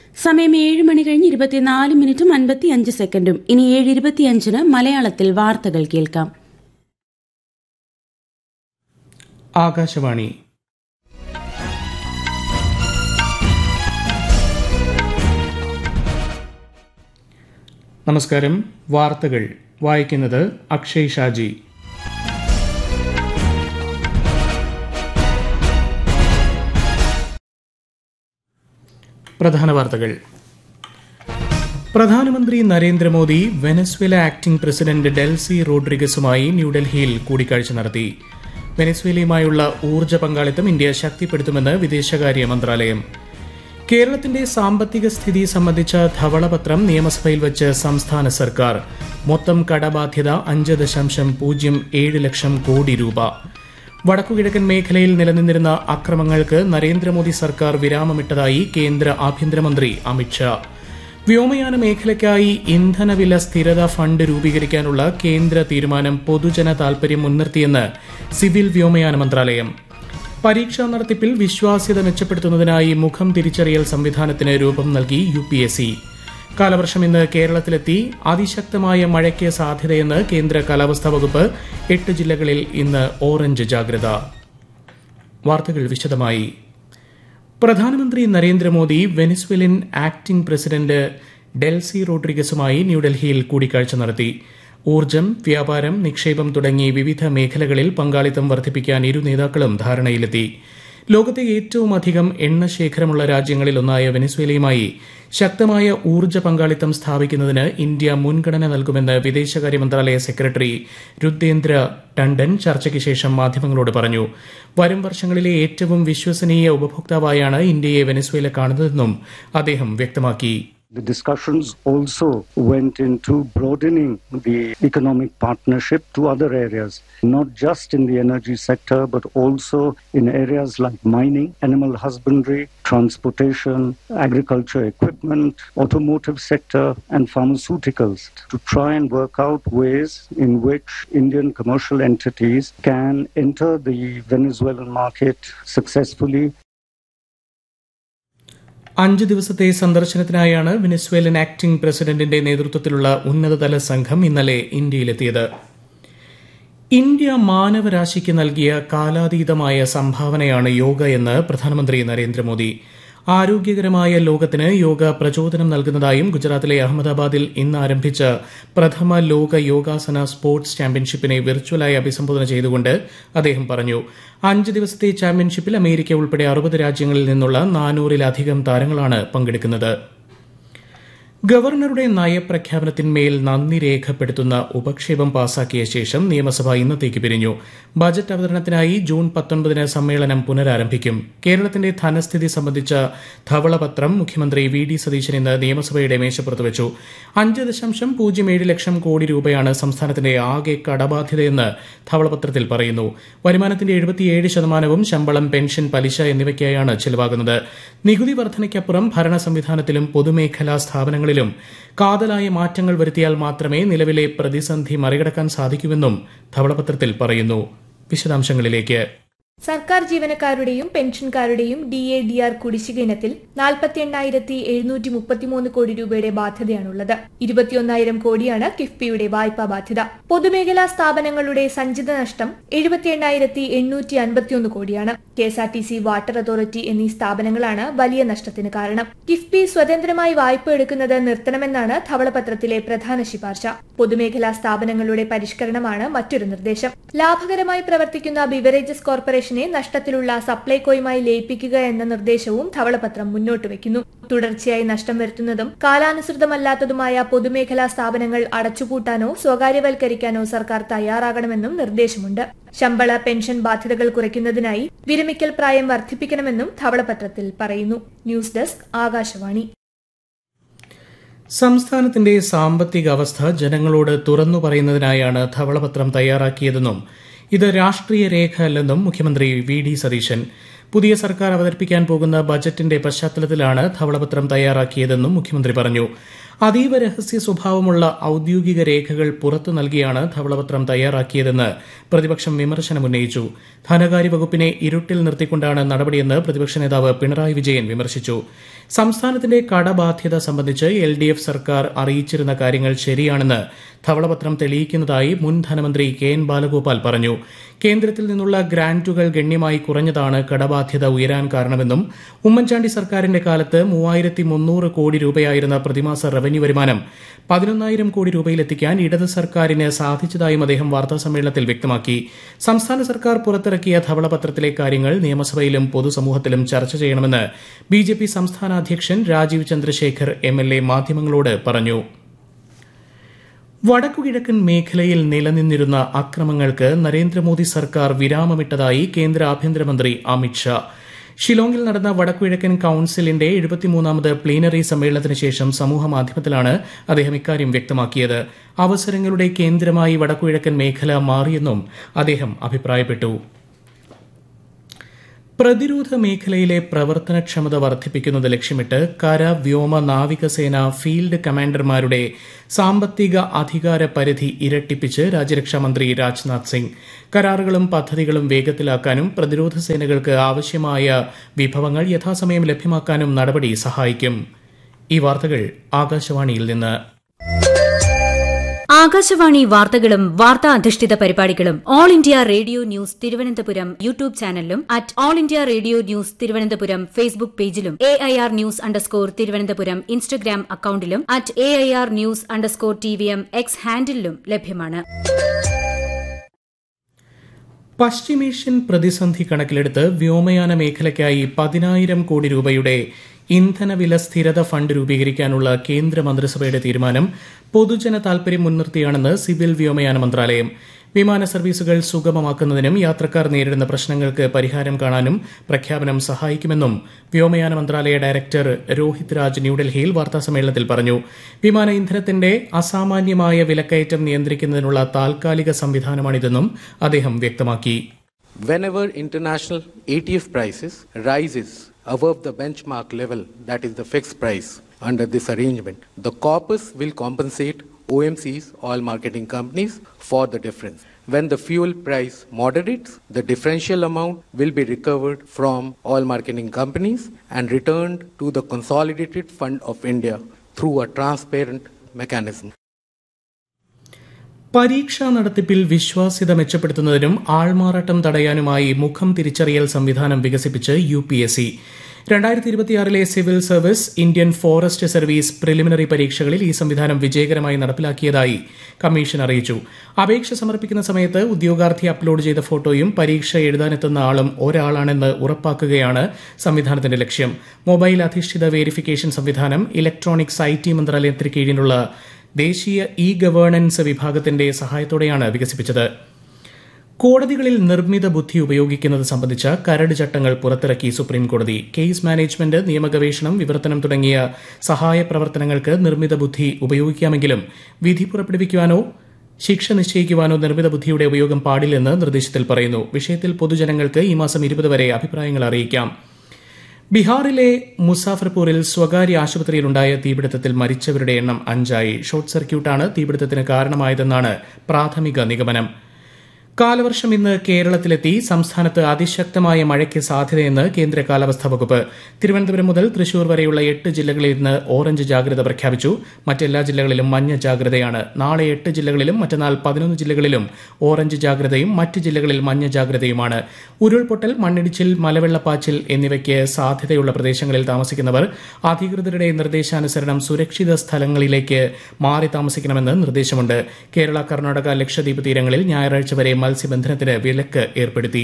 സമയം ഏഴ് മണി കഴിഞ്ഞ് ഇരുപത്തിനാല് മിനിറ്റും അൻപത്തിയഞ്ച് സെക്കൻഡും ഇനി ഏഴ് ഇരുപത്തിയഞ്ചിന് മലയാളത്തിൽ വാർത്തകൾ കേൾക്കാം ആകാശവാണി നമസ്കാരം വാർത്തകൾ വായിക്കുന്നത് അക്ഷയ് ഷാജി പ്രധാന വാർത്തകൾ പ്രധാനമന്ത്രി Narendra Modi Venezuela acting president Delcy റോഡ്രിഗസുമായി ന്യൂഡൽഹിയിൽ കൂടിക്കാഴ്ച നടത്തി വെനസ്വേലയുമായുള്ള ഊർജ്ജ പങ്കാളിത്തം ഇന്ത്യ ശക്തിപ്പെടുത്തുമെന്ന് വിദേശകാര്യ മന്ത്രാലയം കേരളത്തിന്റെ സാമ്പത്തിക സ്ഥിതി സംബന്ധിച്ച ധവളപത്രം നിയമസഭയിൽ വെച്ച് സംസ്ഥാന സർക്കാർ മൊത്തം കടബാധ്യത അഞ്ച് ദശാംശം പൂജ്യം ഏഴ് ലക്ഷം കോടി രൂപ വടക്കുകിഴക്കൻ മേഖലയിൽ നിലനിന്നിരുന്ന അക്രമങ്ങൾക്ക് നരേന്ദ്രമോദി സർക്കാർ വിരാമമിട്ടതായി കേന്ദ്ര ആഭ്യന്തരമന്ത്രി അമിത്ഷാ വ്യോമയാന മേഖലയ്ക്കായി ഇന്ധനവില സ്ഥിരത ഫണ്ട് രൂപീകരിക്കാനുള്ള കേന്ദ്ര തീരുമാനം പൊതുജന താൽപര്യം മുൻനിർത്തിയെന്ന് സിവിൽ വ്യോമയാന മന്ത്രാലയം പരീക്ഷാ നടത്തിപ്പിൽ വിശ്വാസ്യത മെച്ചപ്പെടുത്തുന്നതിനായി മുഖം തിരിച്ചറിയൽ സംവിധാനത്തിന് രൂപം നൽകി യു പി എസ് സി കാലവർഷം ഇന്ന് കേരളത്തിലെത്തി അതിശക്തമായ മഴയ്ക്ക് സാധ്യതയെന്ന് കേന്ദ്ര കാലാവസ്ഥാ വകുപ്പ് എട്ട് ജില്ലകളിൽ ഇന്ന് ഓറഞ്ച് ജാഗ്രത വാർത്തകൾ വിശദമായി പ്രധാനമന്ത്രി Narendra Modi Venezuelan acting president Delcy റോഡ്രിഗസുമായി ന്യൂഡൽഹിയിൽ കൂടിക്കാഴ്ച നടത്തി ഊർജ്ജം വ്യാപാരം നിക്ഷേപം തുടങ്ങി വിവിധ മേഖലകളിൽ പങ്കാളിത്തം വർദ്ധിപ്പിക്കാൻ ഇരു നേതാക്കളും ധാരണയിലെത്തി ലോകത്തെ ഏറ്റവും അധികം എണ്ണ ശേഖരമുള്ള രാജ്യങ്ങളിലൊന്നായ വെനിസ്വേലയുമായി ശക്തമായ ഊർജ്ജ പങ്കാളിത്തം സ്ഥാപിക്കുന്നതിന് ഇന്ത്യ മുൻഗണന നൽകുമെന്ന് വിദേശകാര്യ മന്ത്രാലയ സെക്രട്ടറി രുദ്ദേന്ദ്ര ടണ്ടൻ ചർച്ചയ്ക്ക് ശേഷം മാധ്യമങ്ങളോട് പറഞ്ഞു വരും വർഷങ്ങളിലെ ഏറ്റവും വിശ്വസനീയ ഉപഭോക്താവായാണ് ഇന്ത്യയെ വെനസ്വേല കാണുന്നതെന്നും അദ്ദേഹം വ്യക്തമാക്കി The discussions also went into broadening the economic partnership to other areas, not just in the energy sector, but also in areas like mining, animal husbandry, transportation, agriculture equipment, automotive sector, and pharmaceuticals to try and work out ways in which Indian commercial entities can enter the Venezuelan market successfully അഞ്ച് ദിവസത്തെ സന്ദർശനത്തിനായാണ് Venezuelan acting പ്രസിഡന്റിന്റെ നേതൃത്വത്തിലുള്ള ഉന്നതതല സംഘം ഇന്നലെ ഇന്ത്യയിലെത്തിയത് India മാനവരാശിക്ക് നൽകിയ കാലാതീതമായ സംഭാവനയാണ് യോഗ എന്ന് പ്രധാനമന്ത്രി നരേന്ദ്രമോദി ആരോഗ്യകരമായ ലോകത്തിന് യോഗ പ്രചോദനം നൽകുന്നതായും ഗുജറാത്തിലെ അഹമ്മദാബാദിൽ ഇന്ന് ആരംഭിച്ച പ്രഥമ ലോക യോഗാസന സ്പോർട്സ് ചാമ്പ്യൻഷിപ്പിനെ വിർച്വലായി അഭിസംബോധന ചെയ്തുകൊണ്ട് അദ്ദേഹം പറഞ്ഞു അഞ്ച് ദിവസത്തെ ചാമ്പ്യൻഷിപ്പിൽ അമേരിക്ക ഉൾപ്പെടെ അറുപത് രാജ്യങ്ങളിൽ നിന്നുള്ള നാനൂറിലധികം താരങ്ങളാണ് പങ്കെടുക്കുന്നത് ഗവർണറുടെ നയപ്രഖ്യാപനത്തിന്മേൽ നന്ദി രേഖപ്പെടുത്തുന്ന ഉപക്ഷേപം പാസാക്കിയ ശേഷം നിയമസഭ ഇന്നത്തേക്ക് പിരിഞ്ഞു ബജറ്റ് അവതരണത്തിനായി ജൂൺ പത്തൊൻപതിന് സമ്മേളനം പുനരാരംഭിക്കും കേരളത്തിന്റെ ധനസ്ഥിതി സംബന്ധിച്ച ധവളപത്രം മുഖ്യമന്ത്രി വി ഡി സതീശൻ ഇന്ന് നിയമസഭയുടെ മേശപ്പുറത്ത് വെച്ചു അഞ്ച് ദശാംശം പൂജ്യം ഏഴ് ലക്ഷം കോടി രൂപയാണ് സംസ്ഥാനത്തിന്റെ ആകെ കടബാധ്യതയെന്ന് ധവളപത്രത്തിൽ പറയുന്നു വരുമാനത്തിന്റെ എഴുപത്തിയേഴ് ശതമാനവും ശമ്പളം പെൻഷൻ പലിശ എന്നിവയ്ക്കായാണ് ചെലവാകുന്നത് നികുതി വർധനയ്ക്കപ്പുറം ഭരണ സംവിധാനത്തിലും പൊതുമേഖലാ സ്ഥാപനങ്ങളിലും കാതലായ മാറ്റങ്ങൾ വരുത്തിയാൽ മാത്രമേ നിലവിലെ പ്രതിസന്ധി മറികടക്കാൻ സാധിക്കൂവെന്നും ധവളപത്രത്തിൽ പറയുന്നു വിശദാംശങ്ങളിലേക്ക് സർക്കാർ ജീവനക്കാരുടെയും പെൻഷൻകാരുടെയും ഡി എ ഡി ആർ കുടിശ്ശിക ഇനത്തിൽ നാൽപ്പത്തി എണ്ണായിരത്തി എഴുന്നൂറ്റി മുപ്പത്തിമൂന്ന് കോടി രൂപയുടെ ബാധ്യതയാണുള്ളത് ഇരുപത്തിയൊന്നായിരം കോടിയാണ് കിഫ്ബിയുടെ വായ്പാ ബാധ്യത പൊതുമേഖലാ സ്ഥാപനങ്ങളുടെ സഞ്ചിത നഷ്ടം എഴുപത്തി എണ്ണായിരത്തി എണ്ണൂറ്റി അൻപത്തിയൊന്ന് കോടിയാണ് K S R T C water authority എന്നീ സ്ഥാപനങ്ങളാണ് വലിയ നഷ്ടത്തിന് കാരണം കിഫ്ബി സ്വതന്ത്രമായി വായ്പ എടുക്കുന്നത് നിർത്തണമെന്നാണ് ധവളപത്രത്തിലെ പ്രധാന ശുപാർശ പൊതുമേഖലാ സ്ഥാപനങ്ങളുടെ പരിഷ്കരണമാണ് മറ്റൊരു നിർദ്ദേശം ലാഭകരമായി പ്രവർത്തിക്കുന്ന ബിവറേജസ് കോർപ്പറേഷനെ നഷ്ടത്തിലുള്ള സപ്ലൈകോയുമായി ലയിപ്പിക്കുക എന്ന നിർദ്ദേശവും ധവളപത്രം മുന്നോട്ട് വയ്ക്കുന്നു തുടർച്ചയായി നഷ്ടം വരുത്തുന്നതും കാലാനുസൃതമല്ലാത്തതുമായ പൊതുമേഖലാ സ്ഥാപനങ്ങൾ അടച്ചുപൂട്ടാനോ സ്വകാര്യവൽക്കരിക്കാനോ സർക്കാർ തയ്യാറാകണമെന്നും നിർദ്ദേശമുണ്ട് ശമ്പള പെൻഷൻ ബാധ്യതകൾ കുറയ്ക്കുന്നതിനായി വിരമിക്കൽ പ്രായം വർദ്ധിപ്പിക്കണമെന്നും ധവളപത്രത്തിൽ പറയുന്നു ന്യൂസ് ഡെസ്ക് ആകാശവാണി സംസ്ഥാനത്തിന്റെ സാമ്പത്തിക അവസ്ഥ ജനങ്ങളോട് തുറന്നു പറയുന്നതിനായാണ് ധവളപത്രം തയ്യാറാക്കിയതെന്നും ഇത് രാഷ്ട്രീയ രേഖ അല്ലെന്നും മുഖ്യമന്ത്രി വി ഡി സതീശൻ പുതിയ സർക്കാർ അവതരിപ്പിക്കാൻ പോകുന്ന ബജറ്റിന്റെ പശ്ചാത്തലത്തിലാണ് ധവളപത്രം തയ്യാറാക്കിയതെന്നും മുഖ്യമന്ത്രി പറഞ്ഞു അതീവ രഹസ്യ സ്വഭാവമുള്ള ഔദ്യോഗിക രേഖകൾ പുറത്തു നൽകിയാണ് ധവളപത്രം തയ്യാറാക്കിയതെന്ന് പ്രതിപക്ഷം വിമർശനമുന്നയിച്ചു ധനകാര്യ വകുപ്പിനെ ഇരുട്ടിൽ നിർത്തിക്കൊണ്ടാണ് നടപടിയെന്ന് പ്രതിപക്ഷ നേതാവ് പിണറായി വിജയൻ വിമർശിച്ചു സംസ്ഥാനത്തിന്റെ കടബാധ്യത സംബന്ധിച്ച് എൽ ഡി എഫ് സർക്കാർ അറിയിച്ചിരുന്ന കാര്യങ്ങൾ ശരിയാണെന്ന് ധവളപത്രം തെളിയിക്കുന്നതായി മുൻ ധനമന്ത്രി കെ എൻ ബാലഗോപാൽ പറഞ്ഞു കേന്ദ്രത്തിൽ നിന്നുള്ള ഗ്രാന്റുകൾ ഗണ്യമായി കുറഞ്ഞതാണ് കടബാധ്യത ഉയരാൻ കാരണമെന്നും ഉമ്മൻചാണ്ടി സർക്കാരിന്റെ കാലത്ത് മൂവായിരത്തി മുന്നൂറ് കോടി രൂപയായിരുന്ന പ്രതിമാസ റവന്യൂ വരുമാനം പതിനൊന്നായിരം കോടി രൂപയിലെത്തിക്കാൻ ഇടത് സർക്കാരിന് സാധിച്ചതായും അദ്ദേഹം വാർത്താസമ്മേളനത്തിൽ വ്യക്തമാക്കി സംസ്ഥാന സർക്കാർ പുറത്തിറക്കിയ ധവളപത്രത്തിലെ കാര്യങ്ങൾ നിയമസഭയിലും പൊതുസമൂഹത്തിലും ചർച്ച ചെയ്യണമെന്ന് ബി ജെ പി സംസ്ഥാന അധ്യക്ഷൻ Rajeev Chandrasekhar M L A മാധ്യമങ്ങളോട് പറഞ്ഞു വടക്കുകിഴക്കൻ മേഖലയിൽ നിലനിന്നിരുന്ന അക്രമങ്ങൾക്ക് നരേന്ദ്രമോദി സർക്കാർ വിരാമമിട്ടതായി കേന്ദ്ര ആഭ്യന്തരമന്ത്രി അമിത്ഷാ ഷിലോങ്ങിൽ നടന്ന വടക്കുകിഴക്കൻ കൌൺസിലിന്റെ എഴുപത്തിമൂന്നാമത് പ്ലീനറി സമ്മേളനത്തിന് ശേഷം സമൂഹമാധ്യമത്തിലാണ് അദ്ദേഹം ഇക്കാര്യം വ്യക്തമാക്കിയത് അവസരങ്ങളുടെ കേന്ദ്രമായി വടക്കുകിഴക്കൻ മേഖല മാറിയെന്നും അദ്ദേഹം അഭിപ്രായപ്പെട്ടു പ്രതിരോധ മേഖലയിലെ പ്രവർത്തനക്ഷമത വർദ്ധിപ്പിക്കുന്നത് ലക്ഷ്യമിട്ട് കര വ്യോമ നാവികസേന ഫീൽഡ് കമാൻഡർമാരുടെ സാമ്പത്തിക അധികാര പരിധി ഇരട്ടിപ്പിച്ച് രാജ്യരക്ഷാമന്ത്രി രാജ്നാഥ് സിംഗ് കരാറുകളും പദ്ധതികളും വേഗത്തിലാക്കാനും പ്രതിരോധ സേനകൾക്ക് ആവശ്യമായ വിഭവങ്ങൾ യഥാസമയം ലഭ്യമാക്കാനും നടപടി സഹായിക്കും ഈ വാർത്തകൾ ആകാശവാണിയിൽ നിന്ന് ആകാശവാണി വാർത്തകളും വാർത്താ അധിഷ്ഠിത പരിപാടികളും All India Radio News Thiruvananthapuram YouTube ചാനലിലും at All India Radio News Thiruvananthapuram Facebook പേജിലും A I R news underscore Thiruvananthapuram Instagram അക്കൌണ്ടിലും at A I R news underscore T V M X ഹാൻഡിലും ലഭ്യമാണ് പശ്ചിമേഷ്യൻ പ്രതിസന്ധി കണക്കിലെടുത്ത് വ്യോമയാന മേഖലയ്ക്കായി പതിനായിരം കോടി രൂപയുടെ ഇന്ധനവില സ്ഥിരത ഫണ്ട് രൂപീകരിക്കാനുള്ള കേന്ദ്ര മന്ത്രിസഭയുടെ തീരുമാനം പൊതുജന താൽപര്യം മുൻനിർത്തിയാണെന്ന് സിവിൽ വ്യോമയാന മന്ത്രാലയം വിമാന സർവീസുകൾ സുഗമമാക്കുന്നതിനും യാത്രക്കാർ നേരിടുന്ന പ്രശ്നങ്ങൾക്ക് പരിഹാരം കാണാനും പ്രഖ്യാപനം സഹായിക്കുമെന്നും വ്യോമയാന മന്ത്രാലയ ഡയറക്ടർ രോഹിത് രാജ് ന്യൂഡൽഹിയിൽ വാർത്താസമ്മേളനത്തിൽ പറഞ്ഞു വിമാന ഇന്ധനത്തിന്റെ അസാമാന്യമായ വിലക്കയറ്റം നിയന്ത്രിക്കുന്നതിനുള്ള താൽക്കാലിക സംവിധാനമാണിതെന്നും അദ്ദേഹം വ്യക്തമാക്കി Whenever international ATF prices rises above the benchmark level, that is the fixed price under this arrangement, the corpus will compensate OMCs, oil marketing companies, for the difference. When the fuel price moderates, the differential amount will be recovered from oil marketing companies and returned to the Consolidated Fund of India through a transparent mechanism. പരീക്ഷാ നടത്തിപ്പിൽ വിശ്വാസ്യത മെച്ചപ്പെടുത്തുന്നതിനും ആൾമാറാട്ടം തടയാനുമായി മുഖം തിരിച്ചറിയൽ സംവിധാനം വികസിപ്പിച്ച് U P S C രണ്ടായിരത്തി ഇരുപത്തിയാറിലെ civil service Indian forest service preliminary പരീക്ഷകളിൽ ഈ സംവിധാനം വിജയകരമായി നടപ്പിലാക്കിയതായി കമ്മീഷൻ അറിയിച്ചു അപേക്ഷ സമർപ്പിക്കുന്ന സമയത്ത് ഉദ്യോഗാർത്ഥി അപ്ലോഡ് ചെയ്ത ഫോട്ടോയും പരീക്ഷ എഴുതാനെത്തുന്ന ആളും ഒരാളാണെന്ന് ഉറപ്പാക്കുകയാണ് സംവിധാനത്തിന്റെ ലക്ഷ്യം മൊബൈൽ അധിഷ്ഠിത വേരിഫിക്കേഷൻ സംവിധാനം ഇലക്ട്രോണിക്സ് ഐ ടി മന്ത്രാലയത്തിന് കീഴിലുള്ള ദേശീയ ഇ ഗവേണൻസ് വിഭാഗത്തിന്റെ സഹായത്തോടെയാണ് വികസിപ്പിച്ചത് കോടതികളിൽ നിർമ്മിത ബുദ്ധി ഉപയോഗിക്കുന്നത് സംബന്ധിച്ച കരട് ചട്ടങ്ങൾ പുറത്തിറക്കി സുപ്രീംകോടതി കേസ് മാനേജ്മെന്റ് നിയമഗവേഷണം വിവർത്തനം തുടങ്ങിയ സഹായ പ്രവർത്തനങ്ങൾക്ക് നിർമ്മിത ബുദ്ധി ഉപയോഗിക്കാമെങ്കിലും വിധി പുറപ്പെടുവിക്കുവാനോ ശിക്ഷ നിശ്ചയിക്കുവാനോ നിർമ്മിത ബുദ്ധിയുടെ ഉപയോഗം പാടില്ലെന്ന് നിർദ്ദേശത്തിൽ പറയുന്നു വിഷയത്തിൽ പൊതുജനങ്ങൾക്ക് ഈ മാസം ഇരുപത് വരെ അഭിപ്രായങ്ങൾ അറിയിക്കാം ബീഹാറിലെ മുസാഫർപൂരിൽ സ്വകാര്യ ആശുപത്രിയിലുണ്ടായ തീപിടുത്തത്തിൽ മരിച്ചവരുടെ എണ്ണം അഞ്ചായി ഷോർട്ട് സർക്യൂട്ടാണ് തീപിടുത്തത്തിന് കാരണമായതെന്നാണ് പ്രാഥമിക നിഗമനം കാലവർഷം ഇന്ന് കേരളത്തിലെത്തി സംസ്ഥാനത്ത് അതിശക്തമായ മഴയ്ക്ക് സാധ്യതയെന്ന് കേന്ദ്ര കാലാവസ്ഥാ വകുപ്പ് തിരുവനന്തപുരം മുതൽ തൃശൂർ വരെയുള്ള എട്ട് ജില്ലകളിൽ ഇന്ന് ഓറഞ്ച് ജാഗ്രത പ്രഖ്യാപിച്ചു മറ്റെല്ലാ ജില്ലകളിലും മഞ്ഞ ജാഗ്രതയാണ് നാളെ എട്ട് ജില്ലകളിലും മറ്റന്നാൾ പതിനൊന്ന് ജില്ലകളിലും ഓറഞ്ച് ജാഗ്രതയും മറ്റ് ജില്ലകളിൽ മഞ്ഞ ജാഗ്രതയുമാണ് ഉരുൾപൊട്ടൽ മണ്ണിടിച്ചിൽ മലവെള്ളപ്പാച്ചിൽ എന്നിവയ്ക്ക് സാധ്യതയുള്ള പ്രദേശങ്ങളിൽ താമസിക്കുന്നവർ അധികൃതരുടെ നിർദ്ദേശാനുസരണം സുരക്ഷിത സ്ഥലങ്ങളിലേക്ക് മാറി താമസിക്കണമെന്ന് നിർദ്ദേശമുണ്ട് കേരള കർണാടക ലക്ഷദ്വീപ് തീരങ്ങളിൽ ഞായറാഴ്ച വരെ മത്സ്യബന്ധനത്തിന് വിലക്ക് ഏർപ്പെടുത്തി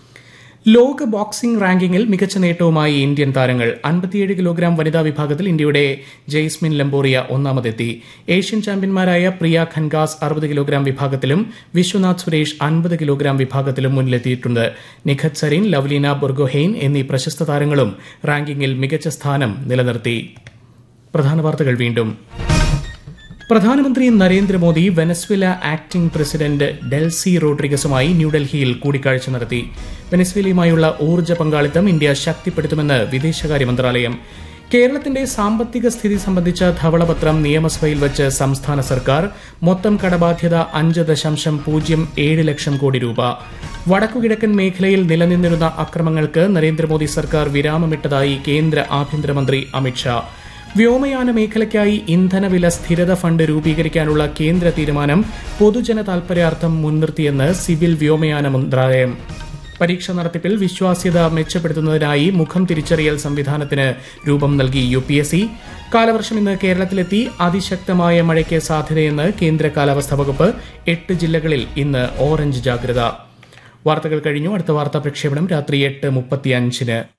ലോക ബോക്സിംഗ് റാങ്കിങ്ങിൽ മികച്ച നേട്ടവുമായി ഇന്ത്യൻ താരങ്ങൾ അൻപത്തിയേഴ് കിലോഗ്രാം വനിതാ വിഭാഗത്തിൽ ഇന്ത്യയുടെ ജെയ്സ്മിൻ ലംബോറിയ ഒന്നാമതെത്തി ഏഷ്യൻ ചാമ്പ്യന്മാരായ പ്രിയ ഖൻഗാസ് അറുപത് കിലോഗ്രാം വിഭാഗത്തിലും വിശ്വനാഥ് സുരേഷ് അൻപത് കിലോഗ്രാം വിഭാഗത്തിലും മുന്നിലെത്തിയിട്ടുണ്ട് നിഖത് സരീൻ ലവ്ലീന ബുർഗോഹെയ്ൻ എന്നീ പ്രശസ്ത താരങ്ങളും റാങ്കിങ്ങിൽ മികച്ച സ്ഥാനം നിലനിർത്തി പ്രധാന വാർത്തകൾ വീണ്ടും പ്രധാനമന്ത്രി Narendra Modi Venezuela acting president Delcy റോഡ്രിഗസുമായി ന്യൂഡൽഹിയിൽ കൂടിക്കാഴ്ച നടത്തി വെനസ്വേലയുമായുള്ള ഊർജ്ജ പങ്കാളിത്തം ഇന്ത്യ ശക്തിപ്പെടുത്തുമെന്ന് വിദേശകാര്യ മന്ത്രാലയം കേരളത്തിന്റെ സാമ്പത്തിക സ്ഥിതി സംബന്ധിച്ച ധവളപത്രം നിയമസഭയിൽ വച്ച് സംസ്ഥാന സർക്കാർ മൊത്തം കടബാധ്യത അഞ്ച് ദശാംശം പൂജ്യം ഏഴ് ലക്ഷം കോടി രൂപ വടക്കുകിഴക്കൻ മേഖലയിൽ നിലനിന്നിരുന്ന അക്രമങ്ങൾക്ക് നരേന്ദ്രമോദി സർക്കാർ വിരാമമിട്ടതായി കേന്ദ്ര ആഭ്യന്തരമന്ത്രി അമിത്ഷാ വ്യോമയാന മേഖലയ്ക്കായി ഇന്ധനവില സ്ഥിരത ഫണ്ട് രൂപീകരിക്കാനുള്ള കേന്ദ്ര തീരുമാനം പൊതുജന താൽപര്യാർത്ഥം മുൻനിർത്തിയെന്ന് സിവിൽ വ്യോമയാന മന്ത്രാലയം പരീക്ഷ നടത്തിപ്പിൽ വിശ്വാസ്യത മെച്ചപ്പെടുത്തുന്നതിനായി മുഖം തിരിച്ചറിയൽ സംവിധാനത്തിന് രൂപം നൽകി യു പി എസ് സി കാലവർഷം ഇന്ന് കേരളത്തിലെത്തി അതിശക്തമായ മഴയ്ക്ക് സാധ്യതയെന്ന് കേന്ദ്ര കാലാവസ്ഥാ വകുപ്പ് എട്ട് ജില്ലകളിൽ ഇന്ന് ഓറഞ്ച് ജാഗ്രത വാർത്തകൾ കഴിഞ്ഞു അടുത്ത വാർത്താ പ്രക്ഷേപണം രാത്രി എട്ട് മുപ്പത്തിയഞ്ചിന്